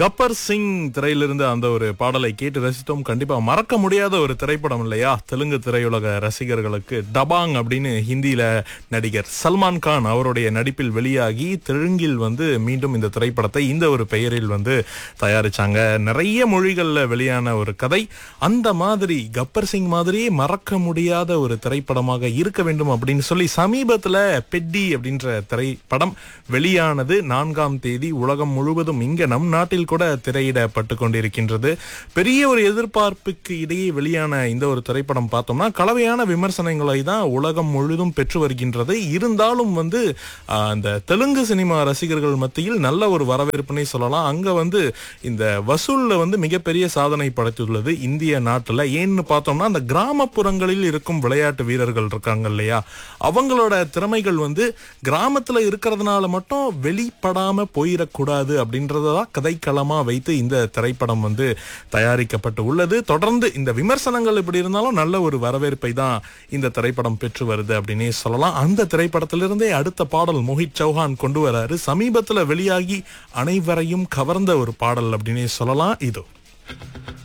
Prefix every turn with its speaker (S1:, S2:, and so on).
S1: கப்பர் சிங் திரையிலிருந்து அந்த ஒரு பாடலை கேட்டு ரசித்தோம் கண்டிப்பா மறக்க முடியாத ஒரு திரைப்படம் இல்லையா தெலுங்கு திரையுலக ரசிகர்களுக்கு டபாங் அப்படின்னு ஹிந்தியில நடிகர் சல்மான் கான் அவருடைய நடிப்பில் வெளியாகி தெலுங்கில் வந்து மீண்டும் இந்த திரைப்படத்தை இந்த ஒரு பெயரில் வந்து தயாரிச்சாங்க நிறைய மொழிகள்ல வெளியான ஒரு கதை அந்த மாதிரி கப்பர் சிங் மாதிரியே மறக்க முடியாத ஒரு திரைப்படமாக இருக்க வேண்டும் அப்படின்னு சொல்லி சமீபத்துல பெட்டி அப்படின்ற திரைப்படம் வெளியானது நான்காம் தேதி உலகம் முழுவதும் இங்க நம் நாட்டில் கூட திரையிடப்பட்டு கொண்டிருக்கின்றது பெரிய ஒரு எதிர்பார்ப்புக்கு இடையே வெளியான இந்த ஒரு திரைப்படம் பார்த்தோம்னா கலவையான விமர்சனங்களை தான் உலகம் முழுதும் பெற்று வருகின்றது இருந்தாலும் வந்து ஆஹ், அந்த தெலுங்கு சினிமா ரசிகர்கள் மத்தியில் நல்ல ஒரு வரவேற்புனே சொல்லலாம் அங்க வந்து இந்த வசூல்ல வந்து மிகப்பெரிய சாதனை படைத்துள்ளது இந்திய நாட்டுல ஏன்னு பார்த்தோம்னா அந்த கிராமப்புறங்களில் இருக்கும் விளையாட்டு வீரர்கள் இருக்காங்க இல்லையா அவங்களோட திறமைகள் வந்து கிராமத்துல இருக்கிறதுனால மட்டும் வெளிப்படாம போயிடக்கூடாது அப்படின்றதான் கதைக்களமா வைத்து இந்த திரைப்படம் வந்து தயாரிக்கப்பட்டு உள்ளது தொடர்ந்து இந்த விமர்சனங்கள் இப்படி இருந்தாலும் நல்ல ஒரு வரவேற்பை தான் இந்த திரைப்படம் பெற்று வருது அப்படின்னே சொல்லலாம் அந்த திரைப்படத்திலிருந்தே அடுத்த பாடல் மோஹித் சௌஹான் கொண்டு வராரு சமீபத்துல வெளியாகி அனைவரையும் கவர்ந்த ஒரு பாடல் அப்படின்னே சொல்லலாம் இதோ